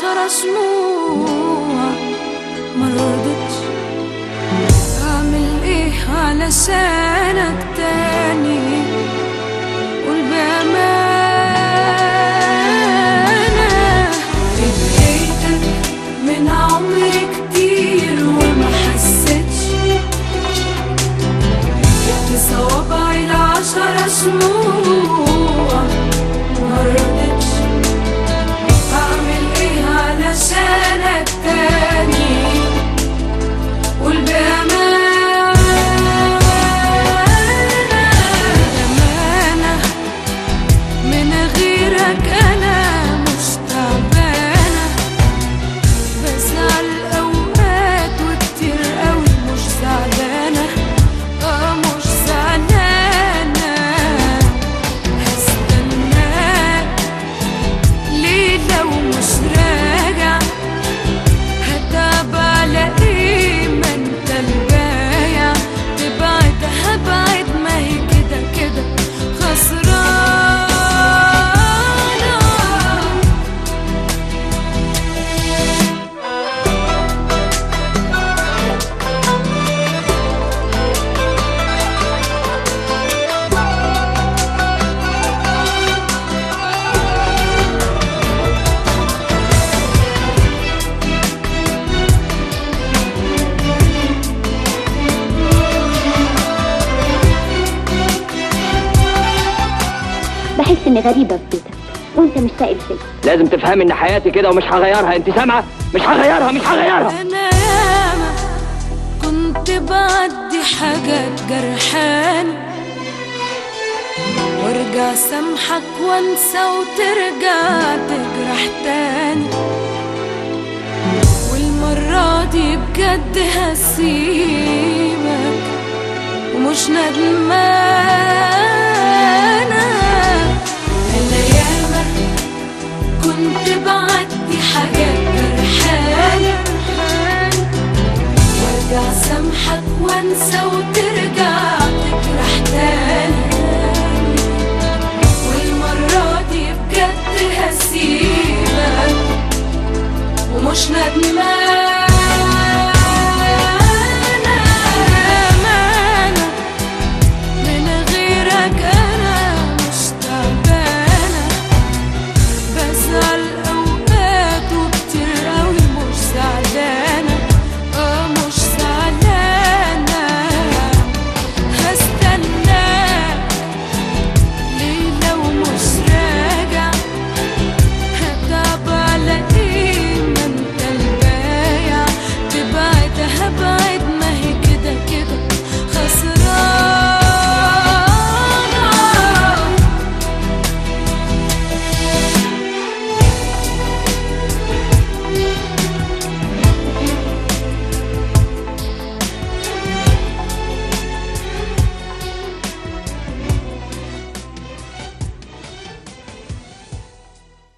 العشرة شموع مرضتش أعمل إيه علشانك تاني قول بأمانة اديتك من عمري كتير وما حسيتش جبت صوابعي العشرة شموع مرضتش أعمل إيه علشانك تاني قول بأمانة من غيرك أنا مش تعبانة بزعل أوقات وكتير قوي مش زعلانة آه مش زعلانة هستناك ليه لو مش راجع هتعب على ايه ما انت البايع تبعد هبعد ما هي كده كده خسرانة بحس اني غريبة في بيتك وانت مش سائل فيا لازم تفهمي ان حياتي كده ومش هغيرها انت سامعه مش هغيرها مش هغيرها انا ياما كنت بعدي حاجات جرحان وارجع سامحك وانسى وترجع تجرح تاني والمرة دي بجد هسيبك ومش ندمانة انا ياما كنت بعدي حاجات جرحانة وارجع سامحك وانسى وترجع تجرح تاني والمرة دي بجد هسيبك ومش ندمان